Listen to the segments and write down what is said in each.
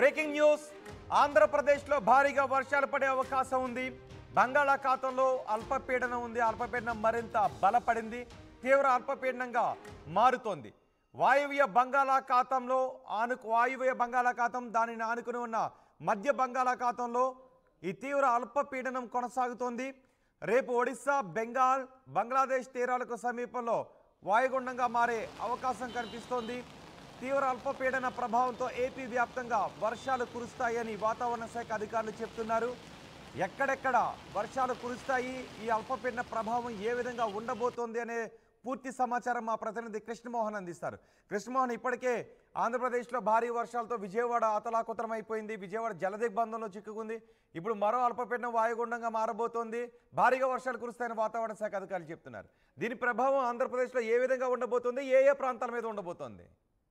Breaking news ఆంధ్రప్రదేశ్లో భారీగా వర్షాలు పడే అవకాశం ఉంది బంగాళాఖాతంలో అల్పపీడనం ఉంది అల్పపీడనం మరింత బలపడింది తీవ్ర అల్పపీడనంగా మారుతోంది వాయువ్య బంగాళాఖాతంలో ఆను వాయువ్య బంగాళాఖాతం దానిని ఆనుకుని ఉన్న మధ్య బంగాళాఖాతంలో ఈ తీవ్ర అల్పపీడనం కొనసాగుతోంది రేపు ఒడిశా బెంగాల్ బంగ్లాదేశ్ తీరాలకు సమీపంలో వాయుగుండంగా మారే అవకాశం కనిపిస్తోంది తీవ్ర అల్పపీడన ప్రభావంతో ఏపీ వ్యాప్తంగా వర్షాలు కురుస్తాయని వాతావరణ శాఖ అధికారులు చెప్తున్నారు ఎక్కడెక్కడ వర్షాలు కురుస్తాయి ఈ అల్పపీడన ప్రభావం ఏ విధంగా ఉండబోతోంది అనే పూర్తి సమాచారం మా ప్రతినిధి కృష్ణమోహన్ అందిస్తారు కృష్ణమోహన్ ఇప్పటికే ఆంధ్రప్రదేశ్లో భారీ వర్షాలతో విజయవాడ అతలాకుతలం అయిపోయింది విజయవాడ జలదిగ్బంధంలో చిక్కుకుంది ఇప్పుడు మరో అల్పపీడనం వాయుగుండంగా మారబోతోంది భారీగా వర్షాలు కురుస్తాయని వాతావరణ శాఖ అధికారులు చెప్తున్నారు దీని ప్రభావం ఆంధ్రప్రదేశ్లో ఏ విధంగా ఉండబోతోంది ఏ ఏ ప్రాంతాల మీద ఉండబోతోంది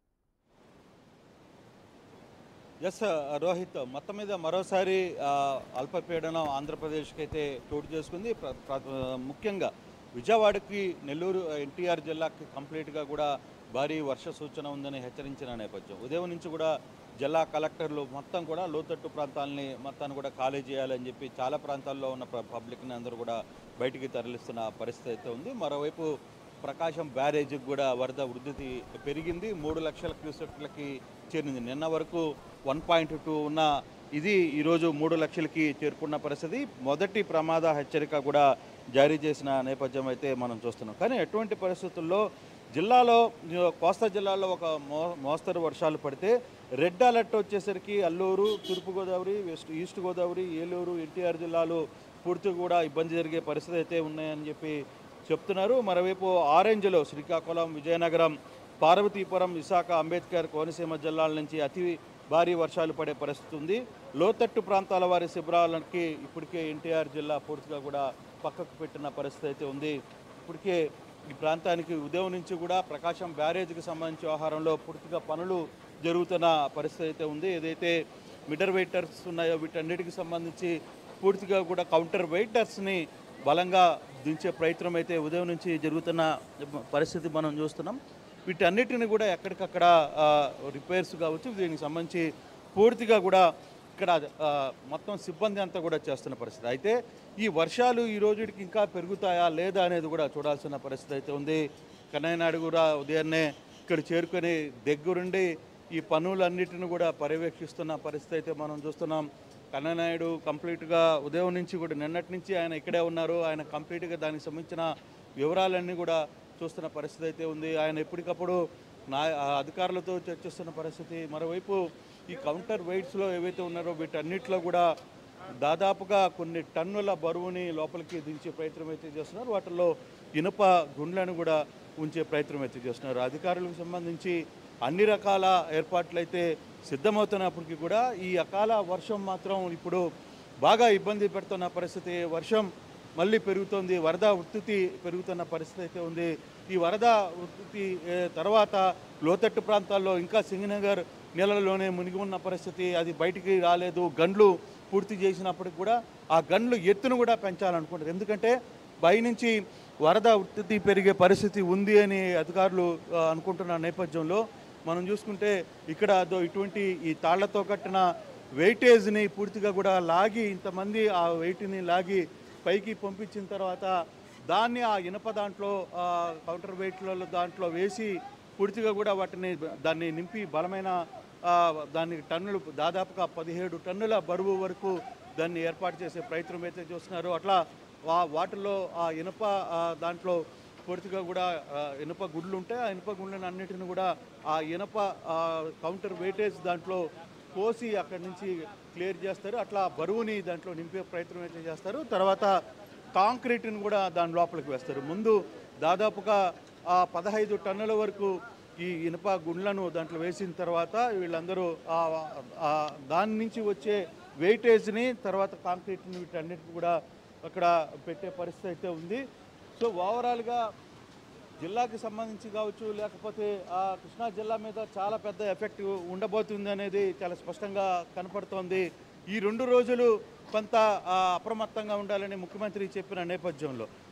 ఎస్ రోహిత్ మొత్తం మీద మరోసారి ఆ, అల్పపీడనం ఆంధ్రప్రదేశ్కి అయితే చోటు చేసుకుంది ప్ర- ప్ర- ముఖ్యంగా విజయవాడకి నెల్లూరు ఎన్టీఆర్ జిల్లాకి కంప్లీట్గా కూడా భారీ వర్ష సూచన ఉందని హెచ్చరించిన నేపథ్యం ఉదయం నుంచి కూడా జిల్లా కలెక్టర్లు మొత్తం కూడా లోతట్టు ప్రాంతాలని మొత్తాన్ని కూడా ఖాళీ చేయాలని చెప్పి చాలా ప్రాంతాల్లో ఉన్న ప్ర- పబ్లిక్ని అందరూ కూడా బయటికి తరలిస్తున్న పరిస్థితి అయితే ఉంది మరోవైపు ప్రకాశం బ్యారేజ్కి కూడా వరద వృద్ధి పెరిగింది మూడు లక్షల క్యూసెక్లకి చేరింది నిన్న వరకు వన్ పాయింట్ టూ ఉన్న ఇది ఈరోజు మూడు లక్షలకి చేరుకున్న పరిస్థితి మొదటి ప్రమాద హెచ్చరిక కూడా జారీ చేసిన నేపథ్యం అయితే మనం చూస్తున్నాం కానీ ఎటువంటి పరిస్థితుల్లో జిల్లాలో కోస్తా జిల్లాలో ఒక మో మోస్తరు వర్షాలు పడితే రెడ్ అలర్ట్ వచ్చేసరికి అల్లూరు తూర్పుగోదావరి west east Godavari Eluru NTR జిల్లాలు పూర్తిగా కూడా ఇబ్బంది జరిగే పరిస్థితి అయితే ఉన్నాయని చెప్పి చెప్తున్నారు మరోవైపు ఆరెంజ్లో శ్రీకాకుళం విజయనగరం పార్వతీపురం విశాఖ అంబేద్కర్ కోనసీమ జిల్లాల నుంచి అతి భారీ వర్షాలు పడే పరిస్థితి ఉంది లోతట్టు ప్రాంతాల వారి శిబిరాలకి ఇప్పటికే ఎన్టీఆర్ జిల్లా పూర్తిగా కూడా పక్కకు పెట్టిన పరిస్థితి అయితే ఉంది ఇప్పటికే ఈ ప్రాంతానికి ఉదయం నుంచి కూడా ప్రకాశం బ్యారేజ్కి సంబంధించి వ్యవహారంలో పూర్తిగా పనులు జరుగుతున్న పరిస్థితి అయితే ఉంది ఏదైతే మిడర్ వెయిటర్స్ ఉన్నాయో వీటన్నిటికి సంబంధించి పూర్తిగా కూడా కౌంటర్ వెయిటర్స్ని బలంగా దించే ప్రయత్నం అయితే ఉదయం నుంచి జరుగుతున్న పరిస్థితి మనం చూస్తున్నాం వీటన్నిటిని కూడా ఎక్కడికక్కడ ఆ, రిపేర్స్ కావచ్చు దీనికి సంబంధించి పూర్తిగా కూడా ఇక్కడ ఆ, మొత్తం సిబ్బంది అంతా కూడా చేస్తున్న పరిస్థితి అయితే ఈ వర్షాలు ఈ రోజుకి ఇంకా పెరుగుతాయా లేదా అనేది కూడా చూడాల్సిన పరిస్థితి అయితే ఉంది కన్నయ్య నాయుడు కూడా ఉదయాన్నే ఇక్కడ చేరుకొని దగ్గరుండి ఈ పనులన్నిటిని కూడా పర్యవేక్షిస్తున్న పరిస్థితి అయితే మనం చూస్తున్నాం కన్ననాయుడు కంప్లీట్గా ఉదయం నుంచి కూడా నిన్నటి నుంచి ఆయన ఇక్కడే ఉన్నారు ఆయన కంప్లీట్గా దానికి సంబంధించిన వివరాలన్నీ కూడా చూస్తున్న పరిస్థితి అయితే ఉంది ఆయన ఎప్పటికప్పుడు నా ఆ అధికారులతో చర్చిస్తున్న పరిస్థితి మరోవైపు ఈ కౌంటర్ వెయిట్స్లో ఏవైతే ఉన్నారో వీటన్నిటిలో కూడా దాదాపుగా కొన్ని టన్నుల బరువుని లోపలికి దించే ప్రయత్నం అయితే చేస్తున్నారు వాటిల్లో ఇనుప గుండ్లను కూడా ఉంచే ప్రయత్నం అయితే చేస్తున్నారు అధికారులకు సంబంధించి అన్ని రకాల ఏర్పాట్లు అయితే సిద్ధమవుతున్నప్పటికీ కూడా ఈ అకాల వర్షం మాత్రం ఇప్పుడు బాగా ఇబ్బంది పెడుతున్న పరిస్థితి వర్షం మళ్ళీ పెరుగుతోంది వరద ఉత్పత్తి పెరుగుతున్న పరిస్థితి అయితే ఉంది ఈ వరద ఉత్పత్తి ఏ, తర్వాత లోతట్టు ప్రాంతాల్లో ఇంకా సింగనగర్ నీళ్ళలోనే మునిగి ఉన్న పరిస్థితి అది బయటికి రాలేదు గండ్లు పూర్తి చేసినప్పటికి కూడా ఆ గండ్లు ఎత్తును కూడా పెంచాలనుకుంటారు ఎందుకంటే పైనుంచి వరద ఉత్పత్తి పెరిగే పరిస్థితి ఉంది అని అధికారులు ఆ, అనుకుంటున్న నేపథ్యంలో మనం చూసుకుంటే ఇక్కడ అదో ఇటువంటి ఈ తాళ్లతో కట్టిన వెయిటేజ్ని పూర్తిగా కూడా లాగి ఇంతమంది ఆ వెయిట్ని లాగి పైకి పంపించిన తర్వాత దాన్ని ఆ ఇనప దాంట్లో ఆ, కౌంటర్ వెయిట్లలో దాంట్లో వేసి పూర్తిగా కూడా వాటిని దాన్ని నింపి బలమైన ఆ, దానికి టన్నులు దాదాపుగా పదిహేడు టన్నుల బరువు వరకు దాన్ని ఏర్పాటు చేసే ప్రయత్నం అయితే చూస్తున్నారు అట్లా వా వాటిలో ఆ ఇనుప ఆ, దాంట్లో పూర్తిగా కూడా ఆ, ఇనుప గుడ్లు ఉంటాయి ఆ ఇనుప గుడ్లను అన్నిటిని కూడా ఆ ఇనుప ఆ, కౌంటర్ వెయిటేజ్ దాంట్లో పోసి అక్కడి నుంచి క్లియర్ చేస్తారు అట్లా బరువుని దాంట్లో నింపే ప్రయత్నం అయితే చేస్తారు తర్వాత కాంక్రీట్ని కూడా దాని లోపలికి వేస్తారు ముందు దాదాపుగా ఆ పదహైదు టన్నుల వరకు ఈ ఇనుప గుండ్లను దాంట్లో వేసిన తర్వాత వీళ్ళందరూ ఆ- ఆ దాని నుంచి వచ్చే వెయిటేజ్ని తర్వాత కాంక్రీట్ని వీటన్నిటిని కూడా అక్కడ పెట్టే పరిస్థితి అయితే ఉంది సో ఓవరాల్గా జిల్లాకి సంబంధించి కావచ్చు లేకపోతే ఆ కృష్ణా జిల్లా మీద చాలా పెద్ద ఎఫెక్ట్ ఉండబోతుంది అనేది చాలా స్పష్టంగా కనపడుతోంది ఈ రెండు రోజులు కొంత ఆ, అప్రమత్తంగా ఉండాలని ముఖ్యమంత్రి చెప్పిన నేపథ్యంలో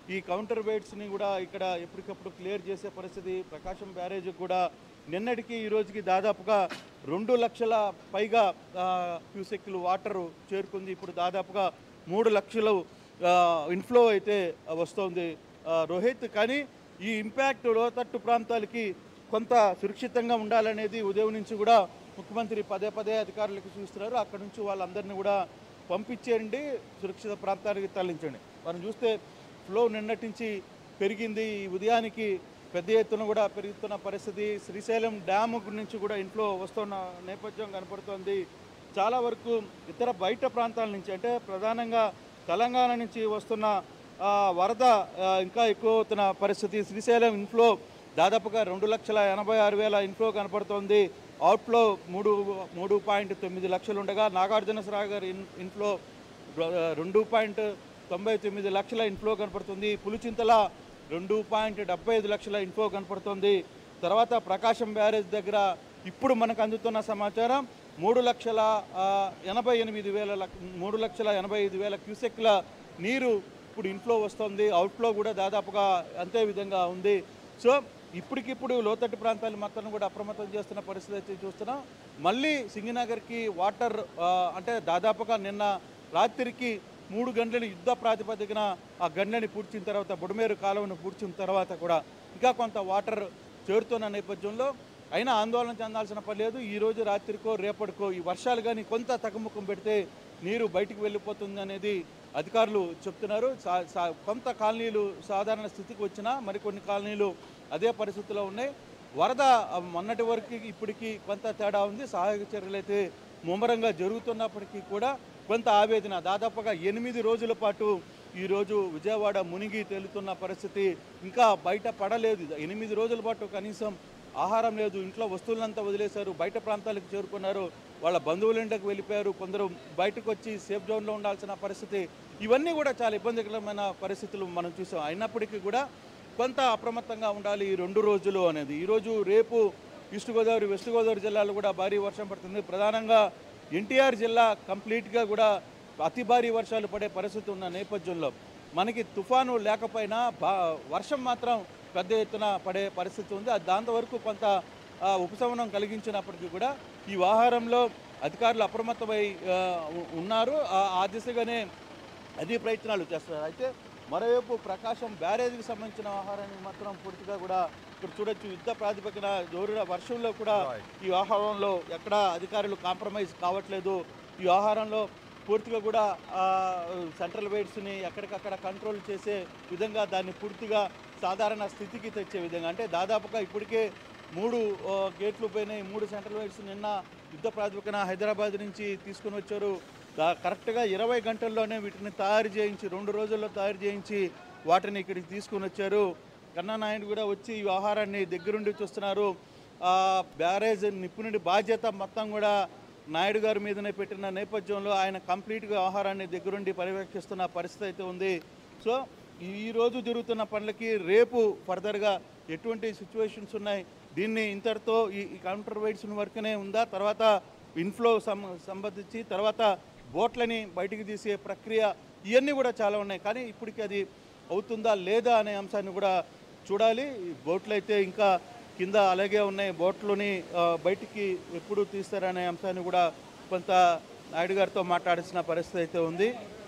ఈ కౌంటర్ వెయిట్స్ని కూడా ఇక్కడ ఎప్పటికప్పుడు క్లియర్ చేసే పరిస్థితి ప్రకాశం బ్యారేజ్ కూడా నిన్నటికి ఈ రోజుకి దాదాపుగా రెండు లక్షల పైగా ఆ, క్యూసెక్లు వాటర్ చేరుకుంది ఇప్పుడు దాదాపుగా మూడు లక్షలు ఆ, ఇన్ఫ్లో అయితే వస్తోంది ఆ, రోహిత్ కానీ ఈ ఇంపాక్ట్ లోతట్టు ప్రాంతాలకి కొంత సురక్షితంగా ఉండాలనేది ఉదయం నుంచి కూడా ముఖ్యమంత్రి పదే పదే అధికారులకు చూస్తున్నారు అక్కడ నుంచి వాళ్ళందరినీ కూడా పంపించేయండి సురక్షిత ప్రాంతానికి తరలించండి మనం చూస్తే ఫ్లో నిన్నటి నుంచి పెరిగింది ఈ ఉదయానికి పెద్ద ఎత్తున కూడా పెరుగుతున్న పరిస్థితి శ్రీశైలం డ్యామ్ నుంచి కూడా ఇంట్లో వస్తున్న నేపథ్యం కనపడుతోంది చాలా వరకు ఇతర బయట ప్రాంతాల నుంచి అంటే ప్రధానంగా తెలంగాణ నుంచి వస్తున్న ఆ, వరద ఆ, ఇంకా ఎక్కువ అవుతున్న పరిస్థితి శ్రీశైలం ఇన్ఫ్లో దాదాపుగా రెండు లక్షల ఎనభై ఆరు వేల ఇన్ఫ్లో కనపడుతోంది అవుట్ఫ్లో మూడు మూడు పాయింట్ తొమ్మిది లక్షలు ఉండగా నాగార్జున సాగర్ ఇన్ ఇన్ఫ్లో ర- రెండు పాయింట్ తొంభై తొమ్మిది లక్షల ఇన్ఫ్లో కనపడుతుంది పులిచింతల రెండు పాయింట్ డెబ్బై ఐదు లక్షల ఇన్ఫ్లో కనపడుతుంది తర్వాత ప్రకాశం బ్యారేజ్ దగ్గర ఇప్పుడు మనకు అందుతున్న సమాచారం మూడు లక్షల ఆ, ఎనభై ఎనిమిది వేల లక్- మూడు లక్షల ఎనభై ఐదు వేల క్యూసెక్ల నీరు ఇప్పుడు ఇన్ఫ్లో వస్తుంది అవుట్ఫ్లో కూడా దాదాపుగా అంతే విధంగా ఉంది సో ఇప్పటికిప్పుడు లోతట్టు ప్రాంతాలు మొత్తం కూడా అప్రమత్తం చేస్తున్న పరిస్థితి అయితే చూస్తున్నాం మళ్ళీ సింగినగర్కి వాటర్ ఆ, అంటే దాదాపుగా నిన్న రాత్రికి మూడు గంటల యుద్ధ ప్రాతిపదికన ఆ గంటని పూడ్చిన తర్వాత బుడమేరు కాలువను పూడ్చిన తర్వాత కూడా ఇంకా కొంత వాటర్ చేరుతున్న నేపథ్యంలో అయినా ఆందోళన చెందాల్సిన పని లేదు ఈ రోజు రాత్రికో రేపటికో ఈ వర్షాలు కానీ కొంత తగ్గుముఖం పెడితే నీరు బయటికి వెళ్ళిపోతుంది అనేది అధికారులు చెప్తున్నారు సా- సా- కొంత కాలనీలు సాధారణ స్థితికి వచ్చినా మరికొన్ని కాలనీలు అదే పరిస్థితిలో ఉన్నాయి వరద ఆ, మొన్నటి వరకు ఇప్పటికి కొంత తేడా ఉంది సహాయక చర్యలు అయితే ముమ్మరంగా జరుగుతున్నప్పటికీ కూడా కొంత ఆవేదన దాదాపుగా ఎనిమిది రోజుల పాటు ఈరోజు విజయవాడ మునిగి తేలుతున్న పరిస్థితి ఇంకా బయట పడలేదు ఎనిమిది రోజుల పాటు కనీసం ఆహారం లేదు ఇంట్లో వస్తువులంతా వదిలేశారు బయట ప్రాంతాలకు చేరుకున్నారు వాళ్ళ బంధువుల ఇంటికి వెళ్ళిపోయారు కొందరు బయటకు వచ్చి సేఫ్ జోన్లో ఉండాల్సిన పరిస్థితి ఇవన్నీ కూడా చాలా ఇబ్బందికరమైన పరిస్థితులు మనం చూసాం అయినప్పటికీ కూడా కొంత అప్రమత్తంగా ఉండాలి ఈ రెండు రోజులు అనేది ఈరోజు రేపు ఈస్ట్ గోదావరి వెస్ట్ గోదావరి జిల్లాలో కూడా భారీ వర్షం పడుతుంది ప్రధానంగా ఎన్టీఆర్ జిల్లా కంప్లీట్గా కూడా అతి భారీ వర్షాలు పడే పరిస్థితి ఉన్న నేపథ్యంలో మనకి తుఫాను లేకపోయినా బా వర్షం మాత్రం పెద్ద ఎత్తున పడే పరిస్థితి ఉంది అది దాంతో వరకు కొంత ఆ, ఉపశమనం కలిగించినప్పటికీ కూడా ఈ వ్యవహారంలో అధికారులు అప్రమత్తమై ఆ, ఉ- ఉన్నారు ఆ- ఆ దిశగానే అది ప్రయత్నాలు చేస్తున్నారు అయితే మరోవైపు ప్రకాశం బ్యారేజ్కి సంబంధించిన ఆహారాన్ని మాత్రం పూర్తిగా కూడా ఇక్కడ చూడొచ్చు యుద్ధ ప్రాతిపదికన జోరున వర్షంలో కూడా ఈ ఆహారంలో ఎక్కడ అధికారులు కాంప్రమైజ్ కావట్లేదు ఈ ఆహారంలో పూర్తిగా కూడా ఆ, సెంట్రల్ వెయిట్స్ని ఎక్కడికక్కడ కంట్రోల్ చేసే విధంగా దాన్ని పూర్తిగా సాధారణ స్థితికి తెచ్చే విధంగా అంటే దాదాపుగా ఇప్పటికే మూడు ఆ, గేట్లు పోయినాయి మూడు సెంట్రల్ వెయిట్స్ నిన్న యుద్ధ ప్రాతిపదికన హైదరాబాద్ నుంచి తీసుకుని వచ్చారు దా- కరెక్ట్గా ఇరవై గంటల్లోనే వీటిని తయారు చేయించి రెండు రోజుల్లో తయారు చేయించి వాటిని ఇక్కడికి తీసుకుని వచ్చారు కన్నా నాయుడు కూడా వచ్చి ఈ వ్యవహారాన్ని దగ్గరుండి చూస్తున్నారు ఆ బ్యారేజ్ నిపుణుడి బాధ్యత మొత్తం కూడా నాయుడు గారి మీదనే పెట్టిన నేపథ్యంలో ఆయన కంప్లీట్గా ఆహారాన్ని దగ్గరుండి పర్యవేక్షిస్తున్న పరిస్థితి అయితే ఉంది సో ఈ రోజు జరుగుతున్న పనులకి రేపు ఫర్దర్గా ఎటువంటి సిచ్యువేషన్స్ ఉన్నాయి దీన్ని ఇంతటితో ఈ ఈ కౌంటర్ వెయిట్స్ వరకునే ఉందా తర్వాత ఇన్ఫ్లో సం సంబంధించి తర్వాత బోట్లని బయటికి తీసే ప్రక్రియ ఇవన్నీ కూడా చాలా ఉన్నాయి కానీ ఇప్పటికి అది అవుతుందా లేదా అనే అంశాన్ని కూడా చూడాలి ఈ బోట్లు అయితే ఇంకా కింద అలాగే ఉన్నాయి బోట్లని ఆ, బయటికి ఎప్పుడు తీస్తారనే అంశాన్ని కూడా కొంత నాయుడు గారితో మాట్లాడాల్సిన పరిస్థితి అయితే ఉంది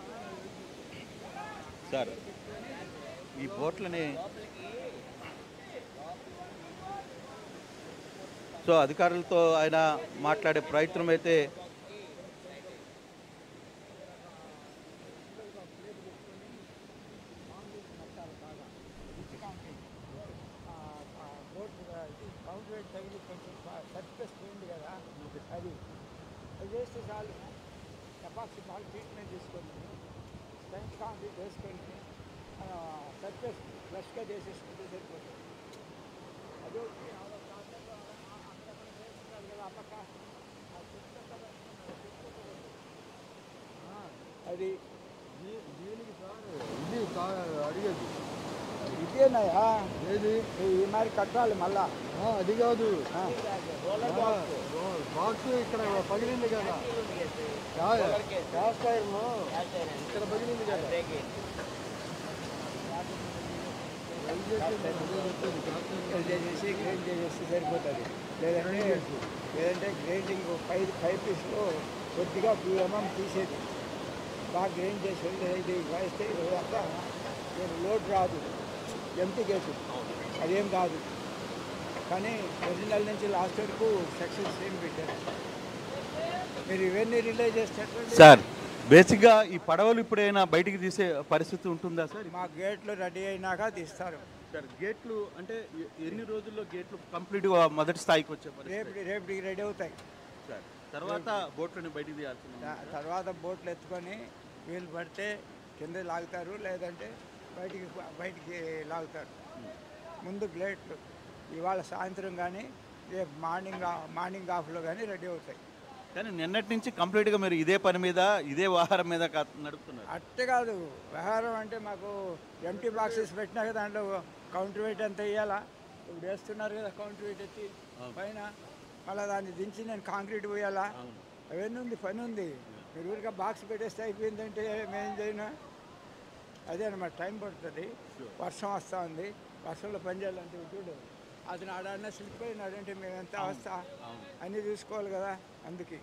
సార్ ఈ బోట్లని సో అధికారులతో ఆయన మాట్లాడే ప్రయత్నం అయితే కౌంటర్ తగిలి కొంచెం సర్ఫేస్ పోయింది కదా అది అది వేస్తే చాలు కెపాసిటీ బాగా ట్రీట్మెంట్ తీసుకొని స్ట్రెంత్ కాంక్రీట్ వేసుకొని సర్ఫేస్ ఫ్రెష్గా చేసేసుకుంటే సరిపోతుంది అది ఒకటి అక్కడ వేస్తున్నారు కదా ఆ పక్క ఆ చుట్టూ ఆ, అది దీనికి సార్ ఇది కా- అడిగేది ఇదేనాయా ఏది ఈ మరి కట్టాలి మళ్ళా ఆ, అది కాదు ఆ. బాక్స్ ఇక్కడ పగిలింది కదా క్యాస్ట్ ఐరన్ ఇక్కడ పగిలింది కదా చేసేసి గ్రైండ్ చేసేస్తే సరిపోతుంది లేదంటే లేదంటే గ్రైండింగ్ పై పై పీస్లో కొద్దిగా టూ ఎంఎం తీసేది బాగా గ్రైండ్ చేసి ఇది వేస్తే ఇదంతా నేను లోడ్ రాదు ఎంటీ కేసు అదేం కాదు కానీ ఒరిజినల్ నుంచి లాస్ట్ వరకు సెక్షన్స్ ఏం పెట్టారు మీరు ఇవన్నీ రిలే చేస్తే సార్ బేసిక్గా ఈ పడవలు ఇప్పుడైనా బయటికి తీసే పరిస్థితి ఉంటుందా సార్ మా గేట్లు రెడీ అయినాక తీస్తారు సార్ గేట్లు అంటే ఎ- ఎన్ని రోజుల్లో గేట్లు కంప్లీట్గా మొదటి స్థాయికి వచ్చే పరిస్థితి రేపు రేపటికి రెడీ అవుతాయి సార్ తర్వాత బోట్లని బయటికి తీయాల్సింది దా- తర్వాత బోట్లు ఎత్తుకొని వీళ్ళు పడితే కింద లాగుతారు లేదంటే బయటికి బయటికి లాగుతారు ముందు గ్లేట్లు ఇవాళ సాయంత్రం కానీ రేపు మార్నింగ్ ఆ- మార్నింగ్ ఆఫ్లో కానీ రెడీ అవుతాయి కానీ నిన్నటి నుంచి కంప్లీట్గా మీరు ఇదే పని మీద ఇదే వాహనం మీద కా- నడుపుతున్నారు అట్టే కాదు వ్యవహారం అంటే మాకు ఎంటీ బాక్సెస్ పెట్టినాక దాంట్లో కౌంటర్ వెయిట్ ఎంత వేయాలా ఇప్పుడు వేస్తున్నారు కదా కౌంటర్ వెయిట్ ఎత్తి పైన మళ్ళీ దాన్ని దించి నేను కాంక్రీట్ పోయాలా అవన్నీ ఉంది పని ఉంది మీరు ఊరికే బాక్స్ పెట్టేస్తే అయిపోయిందంటే మేం చేయను అదే అనమాట టైం పడుతుంది వర్షం వస్తూ ఉంది వర్షంలో పని చేయాలంటే చూడు అతను ఆడన్నా స్లిప్ అయినాడంటే మేము ఎంత అవస్థ అన్నీ చూసుకోవాలి కదా అందుకే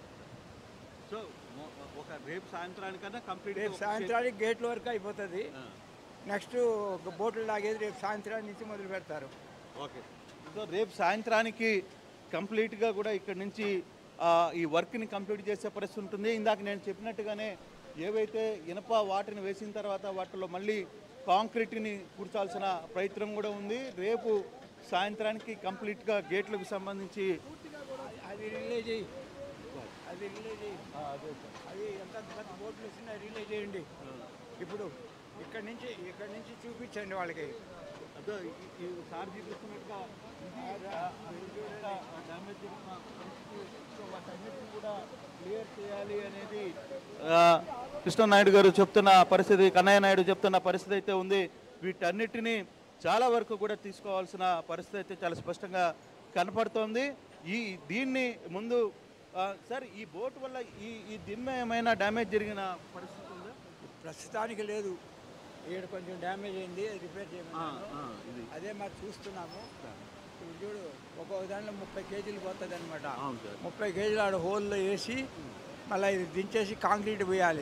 సో మొ- ఒక రేపు సాయంత్రానికన్నా కంప్లీట్ రేపు సాయంత్రానికి గేట్ల వరకు అయిపోతుంది నెక్స్ట్ ఒక బోట్లు లాగేది రేపు సాయంత్రానికి నుంచి మొదలు పెడతారు ఓకే సో రేపు సాయంత్రానికి కంప్లీట్గా కూడా ఇక్కడ నుంచి ఆ, ఈ వర్క్ని కంప్లీట్ చేసే పరిస్థితి ఉంటుంది ఇందాక నేను చెప్పినట్టుగానే ఏవైతే ఇనప వాటిని వేసిన తర్వాత వాటిలో మళ్ళీ కాంక్రీట్ని కూర్చాల్సిన ప్రయత్నం కూడా ఉంది రేపు సాయంత్రానికి కంప్లీట్గా గేట్లకు సంబంధించి అది రిలే చేయి అది రిలే చేయి అది ఎంత పెద్ద బోట్లు వచ్చినా రిలే చేయండి ఇప్పుడు ఇక్కడ నుంచి ఇక్కడ నుంచి చూపించండి వాళ్ళకి అదో ఈ- ఈ సార్ చూపిస్తున్నట్టుగా డ్యామేజ్ జరిగిన పరిస్థితి, సో వాటన్నిటిని కూడా క్లియర్ చేయాలి అనేది ఆ, కృష్ణనాయుడు గారు చెప్తున్న పరిస్థితి కన్నయ్య నాయుడు చెప్తున్న పరిస్థితి అయితే ఉంది వీటన్నిటిని చాలా వరకు కూడా తీసుకోవాల్సిన పరిస్థితి అయితే చాలా స్పష్టంగా కనపడుతోంది ఈ దీన్ని ముందు ఆ, సార్ ఈ బోట్ వల్ల ఈ ఈ దిమ్మ ఏమైనా డ్యామేజ్ జరిగిన పరిస్థితి ఉందా ప్రస్తుతానికి లేదు ఇక్కడ కొంచెం డ్యామేజ్ అయింది అది రిపేర్ చేయమన్నాను ఆ, ఇది అదే మరి చూస్తున్నాము ఇప్పుడు చూడు ఒక్కొక్క దాంట్లో ముప్పై కేజీలు పోతుంది అనమాట అవును సార్ ముప్పై కేజీలు ఆడ హోల్లో వేసి మళ్ళీ ఇది దించేసి కాంక్రీట్ పోయాలి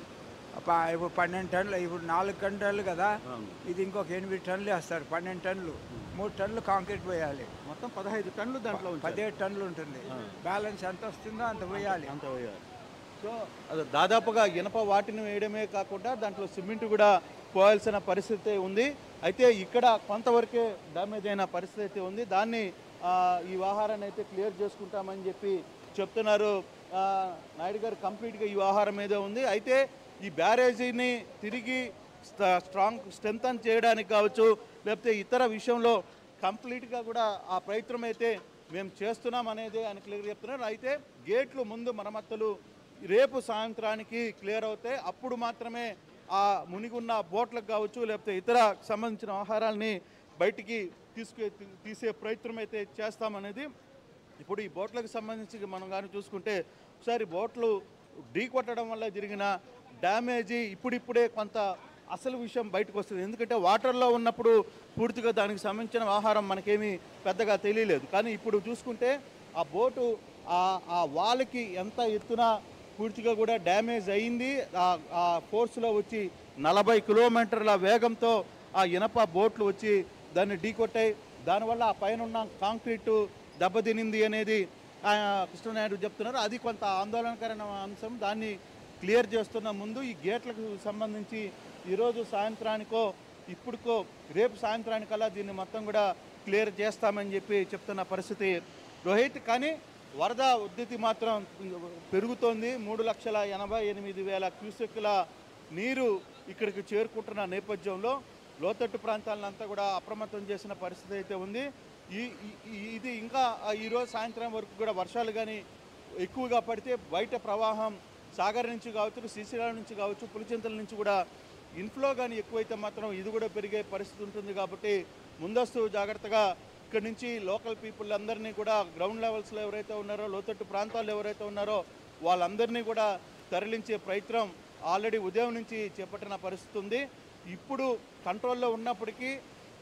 అప్ప- ఇప్పుడు పన్నెండు టన్నులు ఇప్పుడు నాలుగు గంటలు కదా అవును. ఇది ఇంకొక ఎనిమిది టన్నులు వేస్తారు పన్నెండు టన్నులు మూడు టన్నులు కాంక్రీట్ పోయాలి మొత్తం పదహైదు టన్నులు దాంట్లో ఉంచారు. పదిహేడు టన్నులు ఉంటుంది బ్యాలెన్స్ ఎంత వస్తుందో అంత పోయాలి అంత వేయాలి సో అది దాదాపుగా ఇనప వాటిని వేయడమే కాకుండా దాంట్లో సిమెంట్ కూడా పోయాల్సిన పరిస్థితి ఉంది అయితే ఇక్కడ కొంతవరకే డ్యామేజ్ అయిన పరిస్థితి అయితే ఉంది దాన్ని ఆ, ఈ వ్యవహారాన్ని అయితే క్లియర్ చేసుకుంటామని చెప్పి చెప్తున్నారు ఆ, నాయుడు గారు కంప్లీట్గా ఈ వ్యవహారం మీద ఉంది అయితే ఈ బ్యారేజీని తిరిగి స్ట- స్ట్రాంగ్ స్ట్రెంథన్ చేయడానికి కావచ్చు లేకపోతే ఇతర విషయంలో కంప్లీట్గా కూడా ఆ ప్రయత్నం అయితే మేము చేస్తున్నాం అనేది ఆయన క్లియర్ చెప్తున్నారు అయితే గేట్లు ముందు మరమ్మతులు రేపు సాయంత్రానికి క్లియర్ అవుతాయి అప్పుడు మాత్రమే ఆ మునిగున్న బోట్లకు కావచ్చు లేకపోతే ఇతర సంబంధించిన ఆహారాల్ని బయటికి తీసుకు తీసే ప్రయత్నం అయితే చేస్తామనేది ఇప్పుడు ఈ బోట్లకు సంబంధించి మనం కానీ చూసుకుంటే ఒకసారి బోట్లు ఢీ కొట్టడం వల్ల జరిగిన డ్యామేజీ ఇప్పుడిప్పుడే కొంత అసలు విషయం బయటకు వస్తుంది ఎందుకంటే వాటర్లో ఉన్నప్పుడు పూర్తిగా దానికి సంబంధించిన ఆహారం మనకేమీ పెద్దగా తెలియలేదు కానీ ఇప్పుడు చూసుకుంటే ఆ బోటు ఆ ఆ వాల్కి ఎంత ఎత్తున పూర్తిగా కూడా డ్యామేజ్ అయింది ఆ- ఆ ఫోర్స్లో వచ్చి నలభై కిలోమీటర్ల వేగంతో ఆ ఇనప బోట్లు వచ్చి దాన్ని ఢీకొట్టాయి దానివల్ల ఆ పైన ఉన్న కాంక్రీటు దెబ్బతినింది అనేది ఆయన కృష్ణనాయుడు చెప్తున్నారు అది కొంత ఆందోళనకరమైన అంశం దాన్ని క్లియర్ చేస్తున్న ముందు ఈ గేట్లకు సంబంధించి ఈరోజు సాయంత్రానికో ఇప్పుడుకో రేపు సాయంత్రానికల్లా దీన్ని మొత్తం కూడా క్లియర్ చేస్తామని చెప్పి చెప్తున్న పరిస్థితి రోహిత్ కానీ వరద ఉద్ధృతి మాత్రం పెరుగుతోంది మూడు లక్షల ఎనభై ఎనిమిది వేల క్యూసెక్కుల నీరు ఇక్కడికి చేరుకుంటున్న నేపథ్యంలో లోతట్టు ప్రాంతాలంతా కూడా అప్రమత్తం చేసిన పరిస్థితి అయితే ఉంది ఈ ఈ- ఈ- ఇది ఇంకా ఆ ఈరోజు సాయంత్రం వరకు కూడా వర్షాలు కానీ ఎక్కువగా పడితే బయట ప్రవాహం సాగర్ నుంచి కావచ్చు శ్రీశైలం నుంచి కావచ్చు పులిచింతల నుంచి కూడా ఇన్ఫ్లో కానీ ఎక్కువైతే మాత్రం ఇది కూడా పెరిగే పరిస్థితి ఉంటుంది కాబట్టి ముందస్తు జాగ్రత్తగా ఇక్కడి నుంచి లోకల్ పీపుల్ అందరినీ కూడా గ్రౌండ్ లెవెల్స్లో ఎవరైతే ఉన్నారో లోతట్టు ప్రాంతాల్లో ఎవరైతే ఉన్నారో వాళ్ళందరినీ కూడా తరలించే ప్రయత్నం ఆల్రెడీ ఉదయం నుంచి చేపట్టిన పరిస్థితి ఉంది ఇప్పుడు కంట్రోల్లో ఉన్నప్పటికీ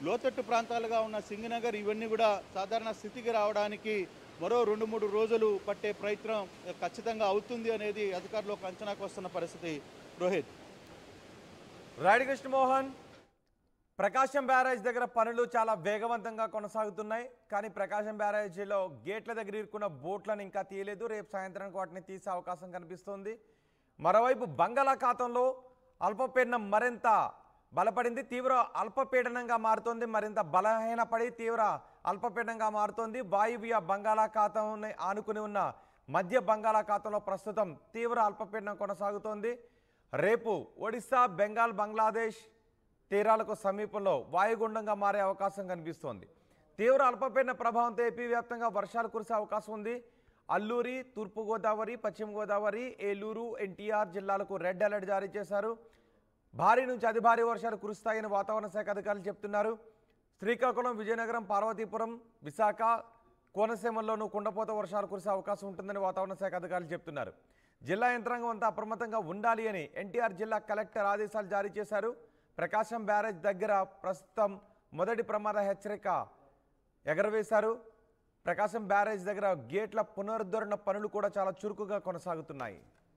లోతట్టు ప్రాంతాలుగా ఉన్న సింగనగర్ ఇవన్నీ కూడా సాధారణ స్థితికి రావడానికి మరో రెండు మూడు రోజులు పట్టే ప్రయత్నం ఖచ్చితంగా అవుతుంది అనేది అధికారులు ఒక అంచనాకు వస్తున్న పరిస్థితి రోహిత్ రాడి కృష్ణమోహన్ ప్రకాశం బ్యారేజ్ దగ్గర పనులు చాలా వేగవంతంగా కొనసాగుతున్నాయి కానీ ప్రకాశం బ్యారేజీలో గేట్ల దగ్గర ఇరుక్కున్న బోట్లను ఇంకా తీయలేదు రేపు సాయంత్రానికి వాటిని తీసే అవకాశం కనిపిస్తోంది మరోవైపు బంగాళాఖాతంలో అల్పపీడనం మరింత బలపడింది తీవ్ర అల్పపీడనంగా మారుతోంది మరింత బలహీనపడి తీవ్ర అల్పపీడనంగా మారుతోంది వాయువ్య బంగాళాఖాతం ఆనుకుని ఉన్న మధ్య బంగాళాఖాతంలో ప్రస్తుతం తీవ్ర అల్పపీడనం కొనసాగుతోంది రేపు ఒడిశా బెంగాల్ బంగ్లాదేశ్ తీరాలకు సమీపంలో వాయుగుండంగా మారే అవకాశం కనిపిస్తోంది తీవ్ర అల్పపీడన ప్రభావంతో ఏపీ వ్యాప్తంగా వర్షాలు కురిసే అవకాశం ఉంది అల్లూరి తూర్పుగోదావరి పశ్చిమ గోదావరి ఏలూరు ఎన్టీఆర్ జిల్లాలకు రెడ్ అలర్ట్ జారీ చేశారు భారీ నుంచి అతి భారీ వర్షాలు కురుస్తాయని వాతావరణ శాఖ అధికారులు చెప్తున్నారు శ్రీకాకుళం విజయనగరం పార్వతీపురం విశాఖ కోనసీమల్లోనూ కుండపోత వర్షాలు కురిసే అవకాశం ఉంటుందని వాతావరణ శాఖ అధికారులు చెప్తున్నారు జిల్లా యంత్రాంగం అంతా అప్రమత్తంగా ఉండాలి అని ఎన్టీఆర్ జిల్లా కలెక్టర్ ఆదేశాలు జారీ చేశారు ప్రకాశం బ్యారేజ్ దగ్గర ప్రస్తుతం మొదటి ప్రమాద హెచ్చరిక ఎగరవేశారు ప్రకాశం బ్యారేజ్ దగ్గర గేట్ల పునరుద్ధరణ పనులు కూడా చాలా చురుకుగా కొనసాగుతున్నాయి